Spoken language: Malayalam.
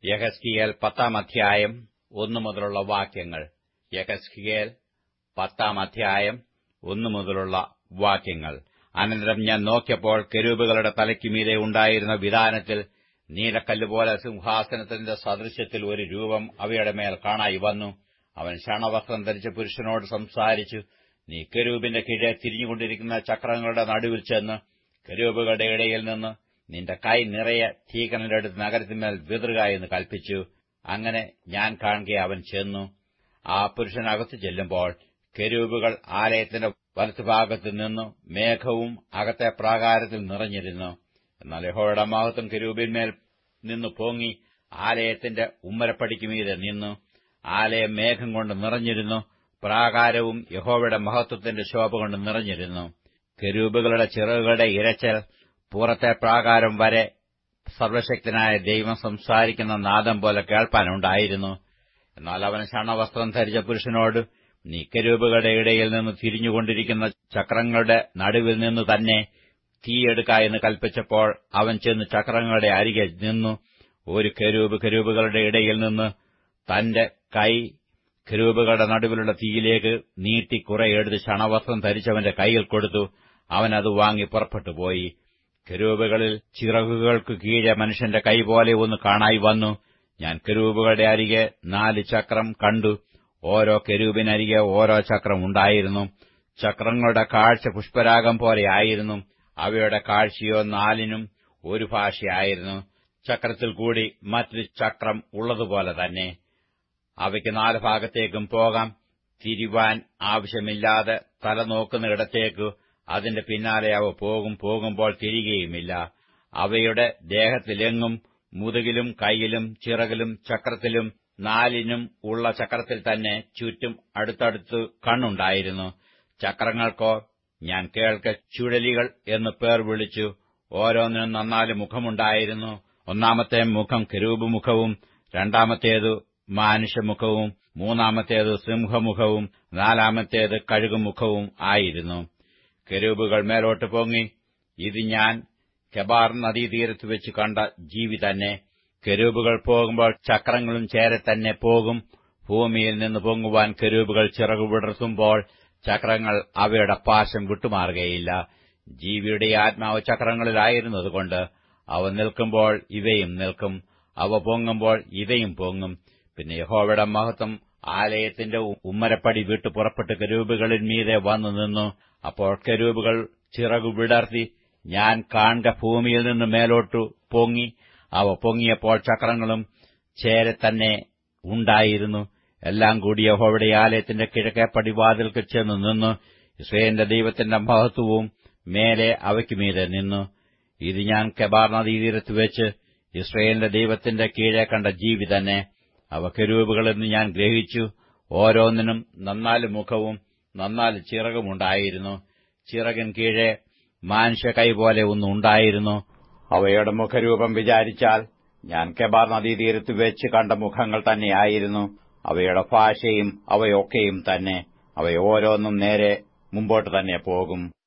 യഹസ്കിയേൽ പത്താം അധ്യായം ഒന്നു മുതലുള്ള വാക്യങ്ങൾ യഹസ്കിയേൽ പത്താം അധ്യായം ഒന്നു മുതലുള്ള വാക്യങ്ങൾ അനന്തരം ഞാൻ നോക്കിയപ്പോൾ കെരൂബുകളുടെ തലയ്ക്കുമീതെ ഉണ്ടായിരുന്ന വിധാനത്തിൽ നീലക്കല്ലുപോലെ സിംഹാസനത്തിന്റെ സദൃശ്യത്തിൽ ഒരു രൂപം അവയുടെ മേൽ കാണായി വന്നു അവൻ ശണവസ്ത്രം ധരിച്ച പുരുഷനോട് സംസാരിച്ചു നീ കെരൂബിന്റെ കീഴെ തിരിഞ്ഞുകൊണ്ടിരിക്കുന്ന ചക്രങ്ങളുടെ നടുവിൽ ചെന്ന് കെരൂബുകളുടെ ഇടയിൽ നിന്ന് നിന്റെ കൈ നിറയെ തീകനലെടുത്ത് നഗരത്തിന്മേൽ വിതറുക എന്ന് കൽപ്പിച്ചു അങ്ങനെ ഞാൻ കാണുക അവൻ ചെന്നു ആ പുരുഷൻ അകത്തു ചെല്ലുമ്പോൾ കെരൂബുകൾ ആലയത്തിന്റെ വലത്തുഭാഗത്ത് നിന്നു മേഘവും അകത്തെ പ്രാകാരത്തിൽ നിറഞ്ഞിരുന്നു എന്നാൽ യഹോയുടെ മഹത്വം കെരൂബിന്മേൽ നിന്നു പൊങ്ങി ആലയത്തിന്റെ ഉമ്മരപ്പടിക്കുമീതെ നിന്നു ആലയം മേഘം കൊണ്ട് നിറഞ്ഞിരുന്നു പ്രാകാരവും യഹോവയുടെ മഹത്വത്തിന്റെ ശോഭ കൊണ്ട് നിറഞ്ഞിരുന്നു കെരൂബുകളുടെ ചിറകുകളുടെ ഇരച്ചൽ പുറത്തെ പ്രാകാരം വരെ സർവശക്തനായ ദൈവം സംസാരിക്കുന്ന നാദം പോലെ കേൾപ്പാനുണ്ടായിരുന്നു എന്നാൽ അവൻ ഷണവസ്ത്രം ധരിച്ച പുരുഷനോട് നീ കരൂപുകളുടെ ഇടയിൽ നിന്ന് തിരിഞ്ഞുകൊണ്ടിരിക്കുന്ന ചക്രങ്ങളുടെ നടുവിൽ നിന്ന് തന്നെ തീയെടുക്ക എന്ന് കൽപ്പിച്ചപ്പോൾ അവൻ ചെന്ന് ചക്രങ്ങളുടെ അരികെ നിന്നു ഒരു കരൂപ് കരൂപുകളുടെ ഇടയിൽ നിന്ന് തന്റെ കൈ കരൂപുകളുടെ നടുവിലുള്ള തീയിലേക്ക് നീട്ടി കുറെ എടുത്ത് ക്ഷണവസ്ത്രം ധരിച്ചവന്റെ കൈയിൽ കൊടുത്തു അവൻ അത് വാങ്ങി പുറപ്പെട്ടുപോയി കരൂപുകളിൽ ചിറകുകൾക്ക് കീഴെ മനുഷ്യന്റെ കൈ പോലെ ഒന്ന് കാണായി വന്നു ഞാൻ കരൂപുകളുടെ അരികെ നാല് ചക്രം കണ്ടു ഓരോ കരൂപിനരികെ ഓരോ ചക്രം ഉണ്ടായിരുന്നു ചക്രങ്ങളുടെ കാഴ്ച പുഷ്പരാഗം പോലെയായിരുന്നു അവയുടെ കാഴ്ചയോ നാലിനും ഒരു ഭാഷയായിരുന്നു ചക്രത്തിൽ കൂടി മറ്റൊരു ചക്രം ഉള്ളതുപോലെ തന്നെ അവയ്ക്ക് നാല് ഭാഗത്തേക്കും പോകാം തിരിവാൻ ആവശ്യമില്ലാതെ തല നോക്കുന്നിടത്തേക്ക് അതിന്റെ പിന്നാലെ അവ പോകും പോകുമ്പോൾ തിരികെയുമില്ല അവയുടെ ദേഹത്തിലെങ്ങും മുതുകിലും കൈയിലും ചിറകിലും ചക്രത്തിലും നാലിനും ഉള്ള ചക്രത്തിൽ തന്നെ ചുറ്റും അടുത്തടുത്ത് കണ്ണുണ്ടായിരുന്നു ചക്രങ്ങൾക്കോ ഞാൻ കേൾക്ക ചുഴലികൾ എന്ന് പേർ വിളിച്ചു ഓരോന്നിനും നന്നാല് മുഖമുണ്ടായിരുന്നു ഒന്നാമത്തെ മുഖം കരൂപ് മുഖവും രണ്ടാമത്തേതു മാനുഷ്യമുഖവും മൂന്നാമത്തേത് സിംഹമുഖവും നാലാമത്തേത് കഴുകുമുഖവും ആയിരുന്നു കരൂപുകൾ മേലോട്ട് പൊങ്ങി ഇത് ഞാൻ കെബാർ നദീതീരത്ത് വെച്ച് കണ്ട ജീവി തന്നെ കരൂപുകൾ പോകുമ്പോൾ ചക്രങ്ങളും ചേരെ തന്നെ പോകും ഭൂമിയിൽ നിന്ന് പൊങ്ങുവാൻ കരൂപുകൾ ചിറകു വിടർത്തുമ്പോൾ ചക്രങ്ങൾ അവയുടെ പാശം വിട്ടുമാറുകയില്ല ജീവിയുടെ ആത്മാവ് ചക്രങ്ങളിലായിരുന്നതുകൊണ്ട് അവ നിൽക്കുമ്പോൾ ഇവയും നിൽക്കും അവ പൊങ്ങുമ്പോൾ ഇവയും പൊങ്ങും പിന്നെ യഹോവയുടെ മഹത്വം ആലയത്തിന്റെ ഉമ്മരപ്പടി വിട്ടു പുറപ്പെട്ട് കരൂപുകളിൽ മീതെ വന്നു നിന്നു അപ്പോൾ കരൂപുകൾ ചിറകു വിടർത്തി ഞാൻ കാണുക ഭൂമിയിൽ നിന്ന് മേലോട്ടു പൊങ്ങി അവ പൊങ്ങിയപ്പോൾ ചക്രങ്ങളും ചേരെ തന്നെ ഉണ്ടായിരുന്നു എല്ലാം കൂടി യഹോവയുടെ ആലയത്തിന്റെ കിഴക്കേ പടിവാതിൽക്ക് ചെന്ന് നിന്നു ഇസ്രയേലിന്റെ ദൈവത്തിന്റെ മഹത്വവും മേലെ അവയ്ക്ക് മീതെ നിന്നു ഇത് ഞാൻ കെബാർ നദീതീരത്ത് വെച്ച് ഇസ്രയേലിന്റെ ദൈവത്തിന്റെ കീഴെ കണ്ട ജീവി തന്നെ അവ കരൂപുകളെന്ന് ഞാൻ ഗ്രഹിച്ചു ഓരോന്നിനും നന്നാല് മുഖവും നന്നാല് ചിറകുമുണ്ടായിരുന്നു ചിറകിൻ കീഴെ മാനുഷ്യ കൈ പോലെ ഒന്നുണ്ടായിരുന്നു അവയുടെ മുഖരൂപം വിചാരിച്ചാൽ ഞാൻ കെബാർ നദീതീരത്ത് വെച്ച് കണ്ട മുഖങ്ങൾ തന്നെയായിരുന്നു അവയുടെ ഭാഷയും അവയൊക്കെയും തന്നെ അവയോരോന്നും നേരെ മുമ്പോട്ട് തന്നെ പോകും